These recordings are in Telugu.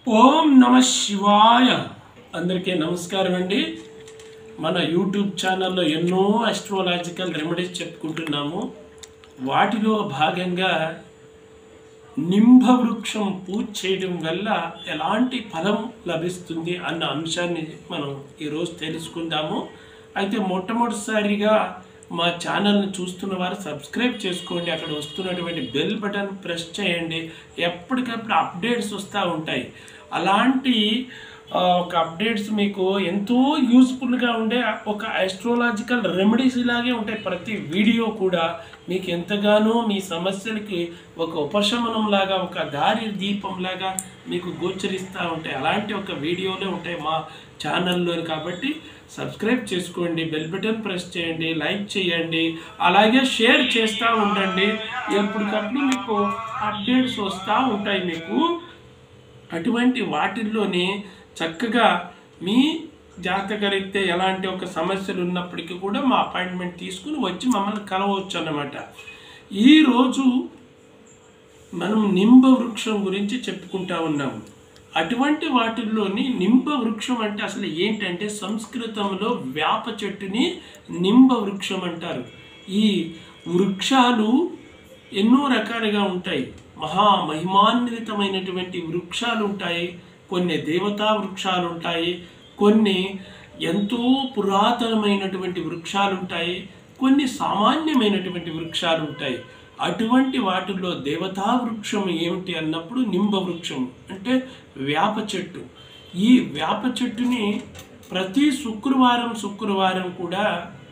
ఓం నమ శివాయ అందరికీ నమస్కారం అండి మన యూట్యూబ్ ఛానల్లో ఎన్నో అస్ట్రోలాజికల్ రెమెడీస్ చెప్పుకుంటున్నాము వాటిలో భాగంగా నింబ వృక్షం పూజ చేయడం వల్ల ఎలాంటి ఫలం లభిస్తుంది అన్న అంశాన్ని మనం ఈరోజు తెలుసుకుందాము అయితే మొట్టమొదటిసారిగా మా ఛానల్ని చూస్తున్న వారు సబ్స్క్రైబ్ చేసుకోండి అక్కడ వస్తున్నటువంటి బెల్ బటన్ ప్రెస్ చేయండి ఎప్పటికప్పుడు అప్డేట్స్ వస్తూ ఉంటాయి అలాంటి ఆ, ఒక అప్డేట్స్ మీకు ఎంతో యూస్ఫుల్గా ఉండే ఒక ఆస్ట్రోలాజికల్ రెమెడీస్ ఇలాగే ఉంటాయి ప్రతి వీడియో కూడా మీకు ఎంతగానో మీ సమస్యలకి ఒక ఉపశమనం లాగా ఒక దారి దీపం లాగా మీకు గోచరిస్తూ ఉంటాయి అలాంటి ఒక వీడియోలే ఉంటాయి మా ఛానల్లో కాబట్టి సబ్స్క్రైబ్ చేసుకోండి బెల్ బటన్ ప్రెస్ చేయండి లైక్ చేయండి అలాగే షేర్ చేస్తూ ఉండండి ఎప్పటికప్పుడు మీకు అప్డేట్స్ వస్తూ ఉంటాయి మీకు అటువంటి వాటిల్లోనే చక్కగా మీ జాతకరీత్యా ఎలాంటి ఒక సమస్యలు ఉన్నప్పటికీ కూడా మా అపాయింట్మెంట్ తీసుకుని వచ్చి మమ్మల్ని కలవచ్చు అన్నమాట ఈరోజు మనం నింబ వృక్షం గురించి చెప్పుకుంటా ఉన్నాము అటువంటి వాటిల్లోని నింబ వృక్షం అంటే అసలు ఏంటంటే సంస్కృతంలో వేప చెట్టుని నింబ వృక్షం అంటారు ఈ వృక్షాలు ఎన్నో రకాలుగా ఉంటాయి మహా మహిమాన్వితమైనటువంటి వృక్షాలు ఉంటాయి కొన్ని దేవతా వృక్షాలు ఉంటాయి కొన్ని ఎంతో పురాతనమైనటువంటి వృక్షాలు ఉంటాయి కొన్ని సామాన్యమైనటువంటి వృక్షాలు ఉంటాయి అటువంటి వాటిల్లో దేవతా వృక్షం ఏమిటి అన్నప్పుడు నింబ వృక్షం అంటే వేప చెట్టు ఈ వేప చెట్టుని ప్రతి శుక్రవారం శుక్రవారం కూడా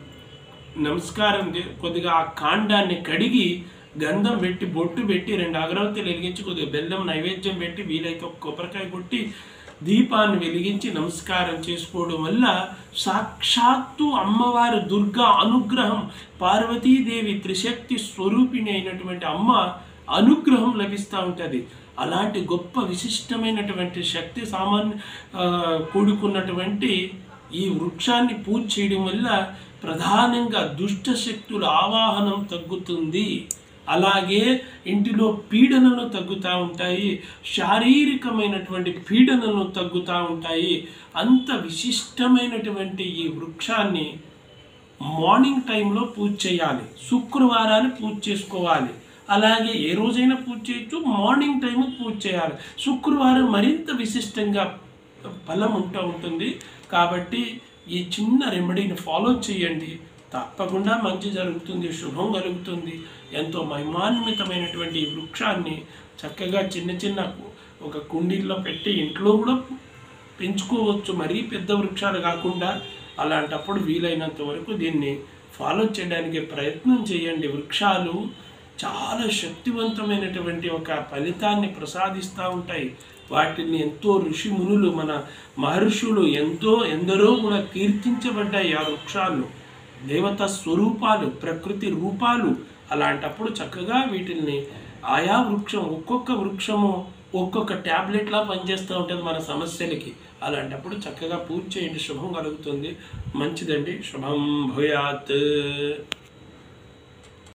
నమస్కారం చే- కొద్దిగా ఆ కాండాన్ని కడిగి గంధం పెట్టి బొట్టు పెట్టి రెండు అగరవత్తులు వెలిగించి కొద్దిగా బెల్లం నైవేద్యం పెట్టి వీలైతే ఒక కొబ్బరికాయ కొట్టి దీపాన్ని వెలిగించి నమస్కారం చేసుకోవడం వల్ల సాక్షాత్తు అమ్మవారు దుర్గా అనుగ్రహం పార్వతీదేవి త్రిశక్తి స్వరూపిణి అయినటువంటి అమ్మ అనుగ్రహం లభిస్తూ ఉంటుంది అలాంటి గొప్ప విశిష్టమైనటువంటి శక్తి సామాన్య ఆ, కూడుకున్నటువంటి ఈ వృక్షాన్ని పూజ చేయడం వల్ల ప్రధానంగా దుష్ట శక్తుల ఆవాహనం తగ్గుతుంది అలాగే ఇంటిలో పీడనలు తగ్గుతూ ఉంటాయి శారీరకమైనటువంటి పీడనలు తగ్గుతూ ఉంటాయి అంత విశిష్టమైనటువంటి ఈ వృక్షాన్ని మార్నింగ్ టైంలో పూజ చేయాలి శుక్రవారాన్ని పూజ చేసుకోవాలి అలాగే ఏ రోజైనా పూజ చేయొచ్చు మార్నింగ్ టైం పూజ చేయాలి శుక్రవారం మరింత విశిష్టంగా ఫలం ఉంటూ ఉంటుంది కాబట్టి ఈ చిన్న రెమెడీని ఫాలో చేయండి తప్పకుండా మంచి జరుగుతుంది శుభం కలుగుతుంది ఎంతో మహిమాన్వితమైనటువంటి ఈ వృక్షాన్ని చక్కగా చిన్న చిన్న ఒక కుండీల్లో పెట్టి ఇంట్లో కూడా పెంచుకోవచ్చు మరీ పెద్ద వృక్షాలు కాకుండా అలాంటప్పుడు వీలైనంత వరకు దీన్ని ఫాలో చేయడానికి ప్రయత్నం చేయండి వృక్షాలు చాలా శక్తివంతమైనటువంటి ఒక ఫలితాన్ని ప్రసాదిస్తూ ఉంటాయి వాటిని ఎంతో ఋషి మునులు మన మహర్షులు ఎంతో ఎందరో కూడా కీర్తించబడ్డాయి ఆ వృక్షాలు దేవత స్వరూపాలు ప్రకృతి రూపాలు అలాంటప్పుడు చక్కగా వీటిల్ని ఆయా వృక్షం ఒక్కొక్క వృక్షము ఒక్కొక్క ట్యాబ్లెట్లా పనిచేస్తూ ఉంటుంది మన సమస్యలకి అలాంటప్పుడు చక్కగా పూజ చేయండి శుభం కలుగుతుంది మంచిదండి శుభం భూయాత్